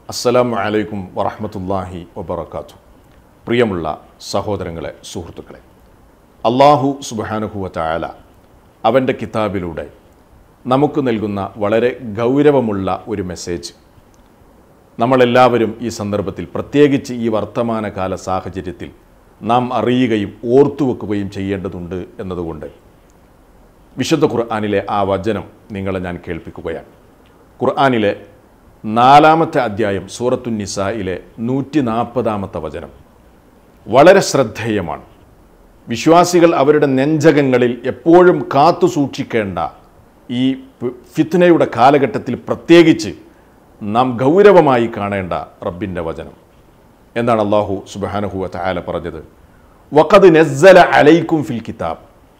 അസ്സലാമു അലൈക്കും വറഹമത്തല്ലാഹി വബർക്കാത്തു പ്രിയമുള്ള സഹോദരങ്ങളെ സുഹൃത്തുക്കളെ അള്ളാഹു സുബാനുഹുവ ചായാല അവൻ്റെ കിതാബിലൂടെ നമുക്ക് നൽകുന്ന വളരെ ഗൗരവമുള്ള ഒരു മെസ്സേജ് നമ്മളെല്ലാവരും ഈ സന്ദർഭത്തിൽ പ്രത്യേകിച്ച് ഈ വർത്തമാനകാല സാഹചര്യത്തിൽ നാം അറിയുകയും ഓർത്തുവെക്കുകയും ചെയ്യേണ്ടതുണ്ട് എന്നതുകൊണ്ട് വിശുദ്ധ ഖുർആാനിലെ ആ വചനം നിങ്ങളെ ഞാൻ കേൾപ്പിക്കുകയാണ് ഖുർആാനിലെ നാലാമത്തെ അധ്യായം സൂറത്തു നിസായിലെ നൂറ്റി നാൽപ്പതാമത്തെ വചനം വളരെ ശ്രദ്ധേയമാണ് വിശ്വാസികൾ അവരുടെ നെഞ്ചകങ്ങളിൽ എപ്പോഴും കാത്തു സൂക്ഷിക്കേണ്ട ഈ ഫി- ഫിത്നയുടെ കാലഘട്ടത്തിൽ പ്രത്യേകിച്ച് നാം ഗൗരവമായി കാണേണ്ട റബ്ബിൻ്റെ വചനം എന്താണ് അള്ളാഹു സുബാനഹുവ തആല പറഞ്ഞത് വഖദ് നസ്സല അലൈക്കും ഫിൽ കിതാബ്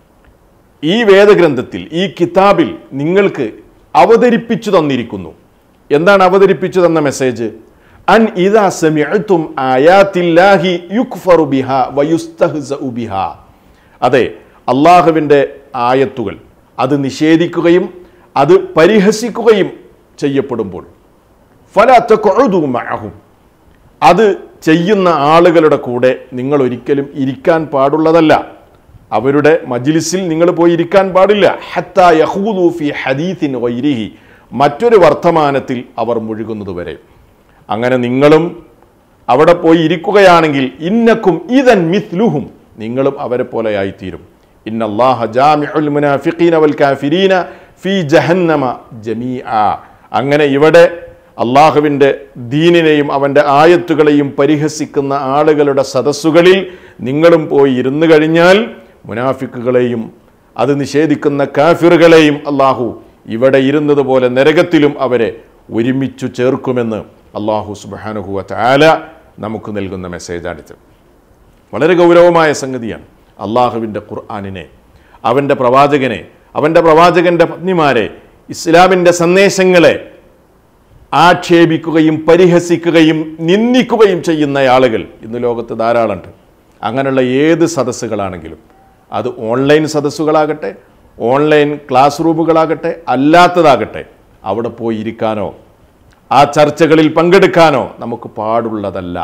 ഈ വേദഗ്രന്ഥത്തിൽ ഈ കിതാബിൽ നിങ്ങൾക്ക് അവതരിപ്പിച്ചു തന്നിരിക്കുന്നു എന്താണ് അവതരിപ്പിച്ചു തന്ന മെസ്സേജ് അൻ ഇദാ സമിഅതും ആയാത്തില്ലാഹി യുക്ഫറു ബിഹ വയുസ്തഹ്സഉ ബിഹ അതെ അള്ളാഹുവിൻ്റെ ആയത്തുകൾ അത് നിഷേധിക്കുകയും അത് പരിഹസിക്കുകയും ചെയ്യപ്പെടുമ്പോൾ ഫല തഖഉദു മഅഹും അത് ചെയ്യുന്ന ആളുകളുടെ കൂടെ നിങ്ങൾ ഒരിക്കലും ഇരിക്കാൻ പാടുള്ളതല്ല അവരുടെ മജിലിസിൽ നിങ്ങൾ പോയി ഇരിക്കാൻ പാടില്ല ഹത്താ യഹൂദു ഫി ഹദീസിൻ വൈരിഹി മറ്റൊരു വർത്തമാനത്തിൽ അവർ മുഴുകുന്നത് വരെ അങ്ങനെ നിങ്ങളും അവിടെ പോയി ഇരിക്കുകയാണെങ്കിൽ ഇന്നക്കും ഇതൻ മിസ്ലുഹും നിങ്ങളും അവരെ പോലെയായിത്തീരും ഇന്നല്ലാഹ ജാമിഉൽ മുനാഫിഖീന വൽ കാഫിരീന ഫീ ജഹന്നമ ജമീഅ അങ്ങനെ ഇവിടെ അള്ളാഹുവിൻ്റെ ദീനിനെയും അവൻ്റെ ആയത്തുകളെയും പരിഹസിക്കുന്ന ആളുകളുടെ സദസ്സുകളിൽ നിങ്ങളും പോയി ഇരുന്നു കഴിഞ്ഞാൽ മുനാഫിക്കുകളെയും അത് നിഷേധിക്കുന്ന കാഫിറുകളെയും അള്ളാഹു ഇവിടെ ഇരുന്നത് പോലെ നരകത്തിലും അവരെ ഒരുമിച്ചു ചേർക്കുമെന്ന് അള്ളാഹു സുബാനുഹുവ താല നമുക്ക് നൽകുന്ന മെസ്സേജാണിത് വളരെ ഗൗരവമായ സംഗതിയാണ് അള്ളാഹുവിൻ്റെ ഖുർആാനിനെ അവൻ്റെ പ്രവാചകനെ അവൻ്റെ പ്രവാചകൻ്റെ പത്നിമാരെ ഇസ്ലാമിൻ്റെ സന്ദേശങ്ങളെ ആക്ഷേപിക്കുകയും പരിഹസിക്കുകയും നിന്ദിക്കുകയും ചെയ്യുന്ന ആളുകൾ ഇന്ന് ലോകത്ത് ധാരാളമുണ്ട് അങ്ങനെയുള്ള ഏത് സദസ്സുകളാണെങ്കിലും അത് ഓൺലൈൻ സദസ്സുകളാകട്ടെ ഓൺലൈൻ ക്ലാസ് റൂമുകളാകട്ടെ അല്ലാത്തതാകട്ടെ അവിടെ പോയി ഇരിക്കാനോ ആ ചർച്ചകളിൽ പങ്കെടുക്കാനോ നമുക്ക് പാടുള്ളതല്ല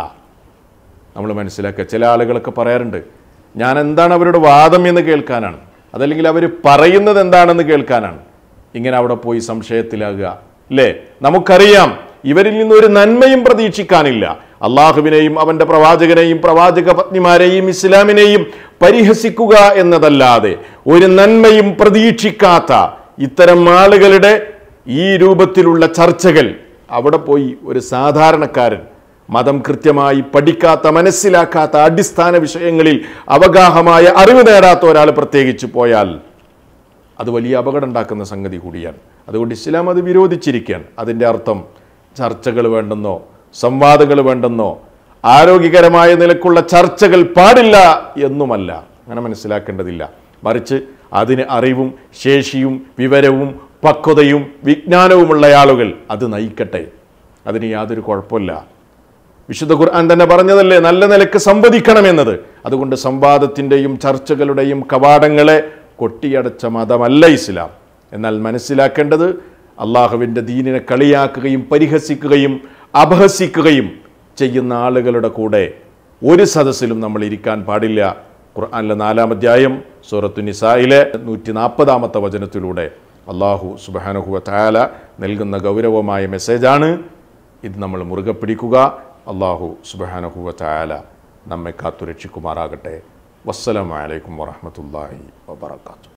നമ്മൾ മനസ്സിലാക്കുക ചില ആളുകളൊക്കെ പറയാറുണ്ട് ഞാൻ എന്താണ് അവരുടെ വാദം എന്ന് കേൾക്കാനാണ് അതല്ലെങ്കിൽ അവർ പറയുന്നത് എന്താണെന്ന് കേൾക്കാനാണ് ഇങ്ങനെ അവിടെ പോയി സംശയത്തിലാകുക അല്ലേ നമുക്കറിയാം ഇവരിൽ നിന്ന് ഒരു നന്മയും പ്രതീക്ഷിക്കാനില്ല അള്ളാഹുവിനെയും അവൻ്റെ പ്രവാചകനെയും പ്രവാചക പത്നിമാരെയും ഇസ്ലാമിനെയും പരിഹസിക്കുക എന്നതല്ലാതെ ഒരു നന്മയും പ്രതീക്ഷിക്കാത്ത ഇത്തരം ആളുകളുടെ ഈ രൂപത്തിലുള്ള ചർച്ചകൾ അവിടെ പോയി ഒരു സാധാരണക്കാരൻ മതം കൃത്യമായി പഠിക്കാത്ത മനസ്സിലാക്കാത്ത അടിസ്ഥാന വിഷയങ്ങളിൽ അവഗാഹമായ അറിവ് നേടാത്ത ഒരാൾ പ്രത്യേകിച്ച് പോയാൽ അത് വലിയ അപകടം ഉണ്ടാക്കുന്ന സംഗതി കൂടിയാണ് അതുകൊണ്ട് ഇസ്ലാം അത് വിരോധിച്ചിരിക്കുകയാണ് അതിൻ്റെ അർത്ഥം ചർച്ചകൾ വേണ്ടെന്നോ സംവാദങ്ങൾ വേണ്ടെന്നോ ആരോഗ്യകരമായ നിലക്കുള്ള ചർച്ചകൾ പാടില്ല എന്നുമല്ല അങ്ങനെ മനസ്സിലാക്കേണ്ടതില്ല മറിച്ച് അതിന് അറിവും ശേഷിയും വിവരവും പക്വതയും വിജ്ഞാനവുമുള്ള ആളുകൾ അത് നയിക്കട്ടെ അതിന് യാതൊരു കുഴപ്പമില്ല വിശുദ്ധ ഖുർആൻ തന്നെ പറഞ്ഞതല്ലേ നല്ല നിലക്ക് സംവദിക്കണമെന്നത് അതുകൊണ്ട് സംവാദത്തിൻ്റെയും ചർച്ചകളുടെയും കവാടങ്ങളെ കൊട്ടിയടച്ച മതമല്ല ഇസ്ലാം എന്നാൽ മനസ്സിലാക്കേണ്ടത് അള്ളാഹുവിൻ്റെ ദീനിനെ കളിയാക്കുകയും പരിഹസിക്കുകയും അപഹസിക്കുകയും ചെയ്യുന്ന ആളുകളുടെ കൂടെ ഒരു സദസ്സിലും നമ്മൾ ഇരിക്കാൻ പാടില്ല ഖുർആനിലെ നാലാം അധ്യായം സൂറത്തു നിസായിലെ നൂറ്റി നാൽപ്പതാമത്തെ വചനത്തിലൂടെ അള്ളാഹു സുബാനുഹുവ താല നൽകുന്ന ഗൗരവമായ മെസ്സേജാണ് ഇത് നമ്മൾ മുറുകെ പിടിക്കുക അള്ളാഹു സുബാനഹുവ താല നമ്മെ കാത്തുരക്ഷിക്കുമാറാകട്ടെ വസ്സലാമലൈക്കും വറഹമത്തല്ലാഹി വബർക്കാത്തു